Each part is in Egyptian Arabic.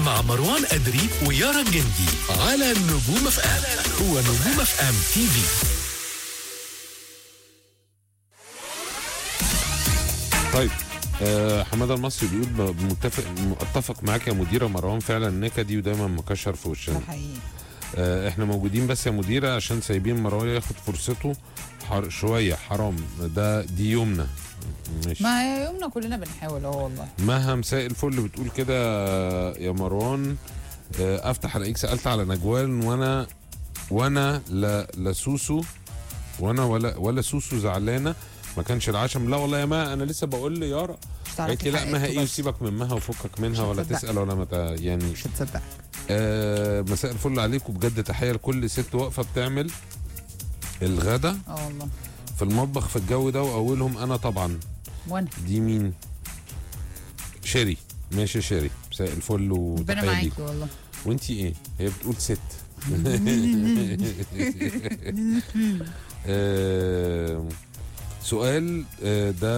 مع مروان أدري ويارا الجندي على نجوم اف ام هو نجوم اف ام تي في طيب آه حماده المصري بيقول ب- متفق متفق معاك يا مديره مروان فعلا نكدي ودايما مكشر في ده وشنا حقيقي آه احنا موجودين بس يا مديره عشان سايبين مروان ياخد فرصته حر شويه حرام ده دي يومنا ماشي ما هي يومنا كلنا بنحاول اهو والله مها مساء الفل بتقول كده يا مروان آه، افتح الاقيك سالت على نجوان وانا وانا لا لا سوسو وانا ولا ولا سوسو زعلانه ما كانش العشم لا والله يا ما انا لسه بقول ليارا مش تعرفي قالت لي لا ما حقيقته ايه بس. سيبك من مها وفكك منها مش ولا هتصدق. تسال ولا متى يعني مش هتصدق آه مساء الفل عليكم بجد تحيه لكل ست واقفه بتعمل الغدا اه والله في المطبخ في الجو ده واولهم انا طبعا وانا دي مين شيري ماشي شيري مساء الفل ربنا وتحيه معاكي ليك والله وانتي ايه هي بتقول ست آه، سؤال آه، ده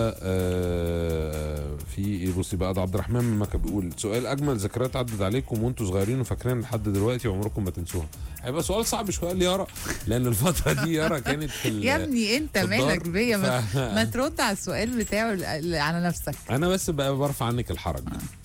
آه، في ايه بصي بقى ده عبد الرحمن من مكة بيقول سؤال اجمل ذكريات عدت عليكم وانتوا صغيرين وفاكرين لحد دلوقتي وعمركم ما تنسوها هيبقى سؤال صعب شويه ليارا لان الفتره دي يارا كانت في ال- يا ابني انت في الدار. مالك بيا ما, ف- ما ترد على السؤال بتاعه ال- على نفسك انا بس بقى برفع عنك الحرج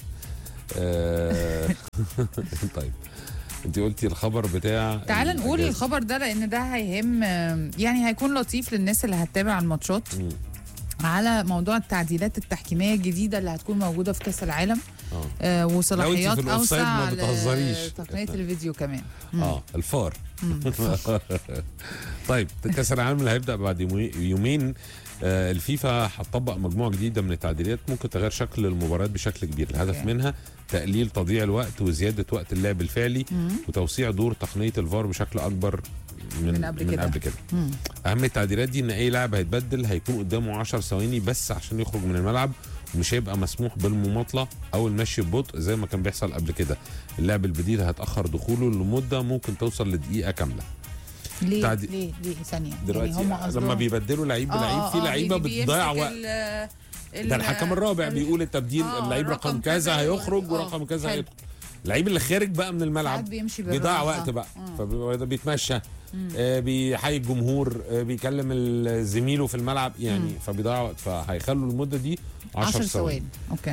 آه. طيب انت قلتي الخبر بتاع تعال نقول الأجازة. الخبر ده لان ده هيهم يعني هيكون لطيف للناس اللي هتتابع الماتشات مم. على موضوع التعديلات التحكيميه الجديده اللي هتكون موجوده في كاس العالم اه آه وصلاحيات لو انت في الأوفسايد اوسع ما بتهزريش. تقنيه الفيديو كمان مم. اه الفار طيب كاس العالم اللي هيبدا بعد يومي- يومين آه الفيفا هتطبق مجموعه جديده من التعديلات ممكن تغير شكل المباريات بشكل كبير الهدف أوكي. منها تقليل تضييع الوقت وزياده وقت اللعب الفعلي وتوسيع دور تقنيه الفار بشكل اكبر من, من قبل من كده. قبل كده مم. اهم التعديلات دي ان اي لاعب هيتبدل هيكون قدامه 10 ثواني بس عشان يخرج من الملعب ومش هيبقى مسموح بالمماطله او المشي ببطء زي ما كان بيحصل قبل كده اللاعب البديل هيتاخر دخوله لمده ممكن توصل لدقيقه كامله ليه تعدي- ليه ليه ثانيه دلوقتي يعني هم قصدهم لما بيبدلوا لعيب آه، بلعيب آه، في آه، لعيبه بي- بيمسك بتضيع وقت ال- ال- ده الحكم الرابع ال- بيقول التبديل آه، اللعيب رقم رقم كذا كذا يقول- هيخرج آه، ورقم كذا حلو. هيدخل اللعيب اللي خارج بقى من ساعات الملعب بيمشي بيضيع بالراحة. وقت بقى فده بيتمشى آه بيحيي الجمهور آه بيكلم ال- زميله في الملعب يعني فبيضيع وقت فهيخلوا المده دي 10 10 ثواني ثواني اوكي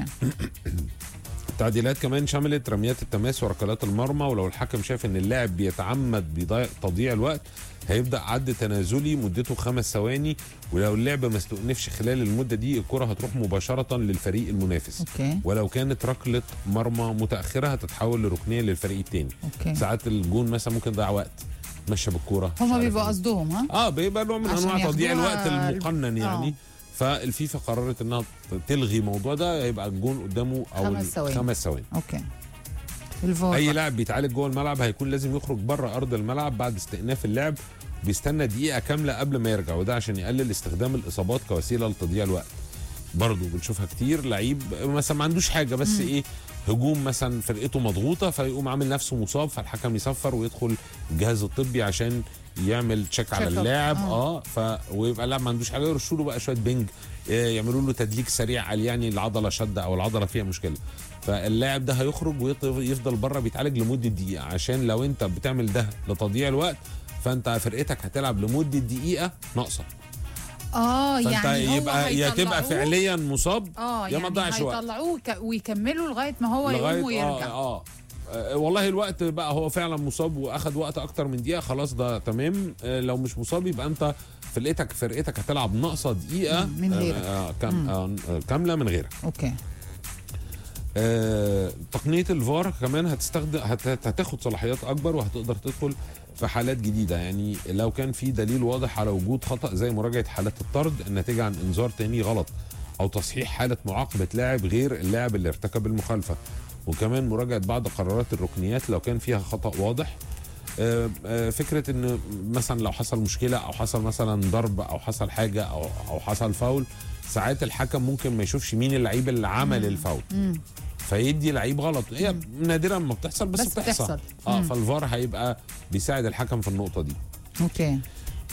التعديلات كمان شملت رميات التماس وركلات المرمى ولو الحكم شاف ان اللاعب بيتعمد بيضيع تضييع الوقت هيبدا عد تنازلي مدته خمس ثواني ولو اللعب ما استؤنفش خلال المده دي الكره هتروح مباشره للفريق المنافس اوكي ولو كانت ركله مرمى متاخره هتتحول لركنيه للفريق الثاني اوكي ساعات الجون مثلا ممكن يضيع وقت مشى بالكوره مش هما عارف بيبقى إيه. قصدهم ها اه بيبقى نوع من عشان انواع تضييع ياخدوها الوقت المقنن يعني آه. فالفيفا قررت انها تلغي الموضوع ده يبقى الجون قدامه او خمس ال- ثواني. خمس ثواني اوكي الفار اي بقى. لاعب بيتعالج جوه الملعب هيكون لازم يخرج بره ارض الملعب بعد استئناف اللعب بيستنى دقيقه كامله قبل ما يرجع وده عشان يقلل استخدام الاصابات كوسيله لتضييع الوقت برضه بنشوفها كتير لعيب مثلا ما عندوش حاجه بس ايه هجوم مثلا فرقته مضغوطه فيقوم عامل نفسه مصاب فالحكم يصفر ويدخل الجهاز الطبي عشان يعمل تشيك على Check up. اللاعب آه. اه ف ويبقى اللاعب ما عندوش حاجه يرشوا له بقى شويه بنج آه، يعملوا له تدليك سريع على يعني العضله شده او العضله فيها مشكله فاللاعب ده هيخرج ويفضل بره بيتعالج لمده دقيقه عشان لو انت بتعمل ده لتضييع الوقت فانت فرقتك هتلعب لمده دقيقه ناقصه اه فانت يعني هو يبقى يا تبقى هيطلعوه- فعليا مصاب اه يا ما يعني تضيعش وقت هيطلعوه وك- ويكملوا لغايه ما هو يقوم لغايه ويرجع آه, اه آه، والله الوقت بقى هو فعلا مصاب واخد وقت اكتر من دقيقه خلاص ده تمام آه لو مش مصاب يبقى انت فرقتك فرقتك هتلعب ناقصه دقيقه مم، من غيرك. آه كام آه آه، كامله من غيرك اوكي آه تقنيه الفار كمان هتستخدم هت- هتاخد صلاحيات اكبر وهتقدر تدخل في حالات جديده يعني لو كان في دليل واضح على وجود خطا زي مراجعه حالات الطرد الناتجه عن انذار تاني غلط او تصحيح حاله معاقبه لاعب غير اللاعب اللي ارتكب المخالفه وكمان مراجعه بعض قرارات الركنيات لو كان فيها خطا واضح آه، آه، فكره ان مثلا لو حصل مشكله او حصل مثلا ضرب او حصل حاجه او او حصل فاول ساعات الحكم ممكن ما يشوفش مين اللعيب اللي عمل الفاول مم. فيدي لعيب غلط هي نادرا ما بتحصل بس, بس بتحصل, بتحصل. اه مم. فالفار هيبقى بيساعد الحكم في النقطه دي اوكي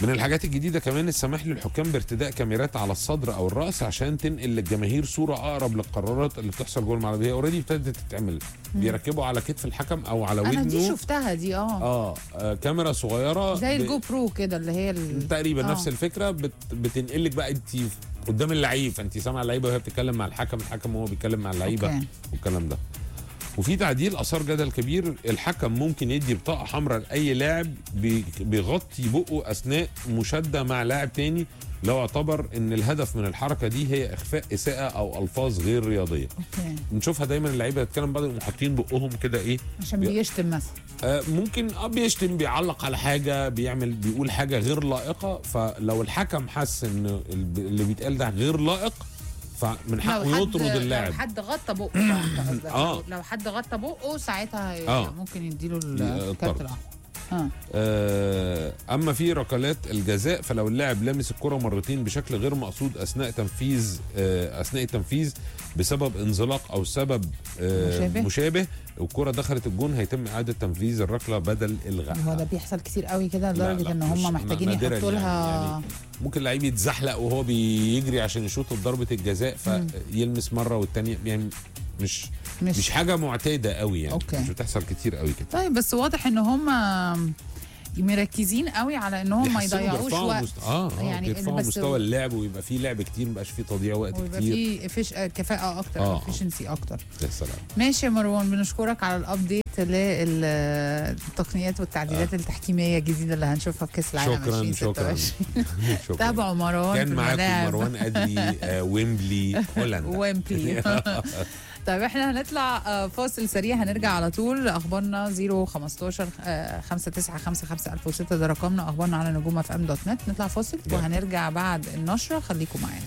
من الحاجات الجديده كمان السماح للحكام بارتداء كاميرات على الصدر او الراس عشان تنقل للجماهير صوره اقرب للقرارات اللي بتحصل جوه الملعب هي اوريدي ابتدت تتعمل بيركبوا على كتف الحكم او على انا دي ودنه شفتها دي اه اه آه، كاميرا صغيره زي ب- الجو برو كده اللي هي ال... تقريبا آه. نفس الفكره بت... بتنقلك بقى انت قدام اللعيب فانت سامعه اللعيبه وهي بتتكلم مع الحكم الحكم وهو بيتكلم مع اللعيبه أوكي. والكلام ده وفي تعديل اثار جدل كبير الحكم ممكن يدي بطاقه حمراء لاي لاعب بي- بيغطي بقه اثناء مشاده مع لاعب تاني لو اعتبر ان الهدف من الحركه دي هي اخفاء اساءه او الفاظ غير رياضيه اوكي بنشوفها دايما اللعيبه تتكلم بعض يقوموا حاطين بقهم كده ايه عشان بي- بيشتم مثلا آه، ممكن اه بيشتم بيعلق على حاجه بيعمل بيقول حاجه غير لائقه فلو الحكم حس ان ال- اللي بيتقال ده غير لائق فمن حقه يطرد لو اللاعب حد غطى بقه بقى أنت قصدك. آه. لو حد غطى بقه ساعتها هي- آه. ممكن يديله الطرد. الكارت الاحمر اه آه، اما في ركلات الجزاء فلو اللاعب لمس الكره مرتين بشكل غير مقصود اثناء تنفيذ آه، اثناء التنفيذ بسبب انزلاق او سبب آه، مشابه. مشابه والكره دخلت الجون هيتم اعاده تنفيذ الركله بدل الغائها هو ده بيحصل كتير قوي كده لا، لدرجه لا، ان مش- هم محتاجين نادراً يحطوا لها يعني- يعني ممكن لعيب يتزحلق وهو بيجري عشان يشوط ضربه الجزاء فيلمس مره والتانيه يعني مش مش, مش حاجه معتاده قوي يعني أوكي. مش بتحصل كتير قوي كده طيب بس واضح ان هم مركزين قوي على ان هم ما بيحسنوا يضيعوش بيرفعوا وقت مست... اه اه يعني يعني بيرفعوا بس- مستوى اللعب ويبقى فيه لعب كتير مبقاش فيه تضييع وقت ويبقى كتير في فيش كفاءه اكتر آه. افشنسي اكتر يا سلام ماشي يا مروان بنشكرك على الابديت للتقنيات والتعديلات التحكيميه الجديده اللي هنشوفها في كاس العالم شكرا 2026 شكرا شكرا تابعوا مروان كان في معاكم الملاعب. مروان ادلي آه ويمبلي هولندا ويمبلي طيب احنا هنطلع آه، فاصل سريع هنرجع على طول اخبارنا 015 5955006 ده رقمنا اخبارنا على نجوم اف ام دوت نت نطلع فاصل جميل. وهنرجع بعد النشره خليكم معانا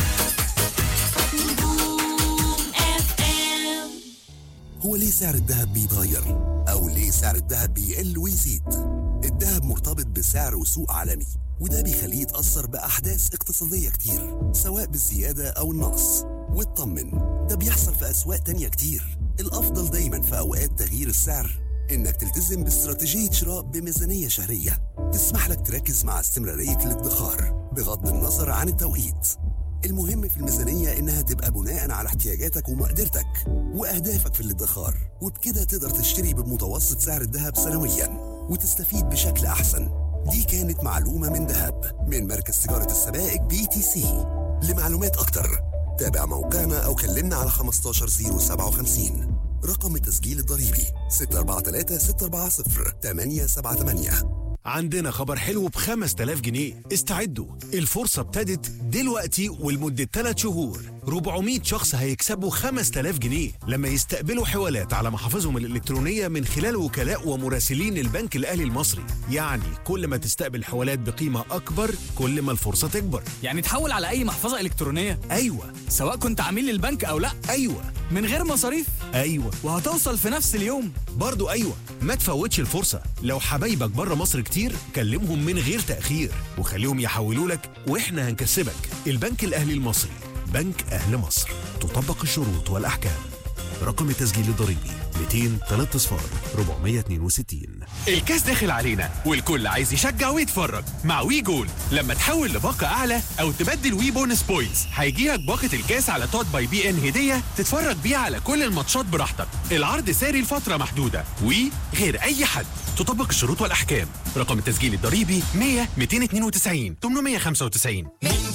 هو ليه سعر الذهب بيتغير؟ أو ليه سعر الذهب بيقل ويزيد؟ الذهب مرتبط بسعر وسوق عالمي وده بيخليه يتأثر بأحداث اقتصادية كتير سواء بالزيادة أو النقص واطمن ده بيحصل في أسواق تانية كتير الأفضل دايما في أوقات تغيير السعر إنك تلتزم باستراتيجية شراء بميزانية شهرية تسمح لك تركز مع استمرارية الادخار بغض النظر عن التوقيت المهم في الميزانية إنها تبقى بناء على احتياجاتك ومقدرتك وأهدافك في الادخار وبكده تقدر تشتري بمتوسط سعر الذهب سنويا وتستفيد بشكل أحسن دي كانت معلومة من ذهب من مركز تجارة السبائك بي تي سي لمعلومات أكتر تابع موقعنا أو كلمنا على 15057 رقم التسجيل الضريبي 643 640 878 عندنا خبر حلو ب 5000 جنيه استعدوا الفرصة ابتدت دلوقتي ولمدة 3 شهور 400 شخص هيكسبوا 5000 جنيه لما يستقبلوا حوالات على محافظهم الإلكترونية من خلال وكلاء ومراسلين البنك الأهلي المصري يعني كل ما تستقبل حوالات بقيمة أكبر كل ما الفرصة تكبر يعني تحول على اي محفظه الكترونيه أيوة سواء كنت عميل للبنك او لا أيوة من غير مصاريف أيوة وهتوصل في نفس اليوم برضو أيوة ما تفوتش الفرصة لو حبايبك بره مصر كتير كلمهم من غير تأخير وخليهم يحولوا لك وإحنا هنكسبك البنك الأهلي المصري بنك أهل مصر تطبق الشروط والأحكام رقم التسجيل الضريبي 200 3 صفار 462 الكاس داخل علينا والكل عايز يشجع ويتفرج مع وي جول لما تحول لباقة أعلى أو تبدل وي بونس بوينتس هيجيلك باقة الكاس على توت باي بي إن هدية تتفرج بيها على كل الماتشات براحتك العرض ساري لفترة محدودة وي غير أي حد تطبق الشروط والأحكام رقم التسجيل الضريبي 100 292 895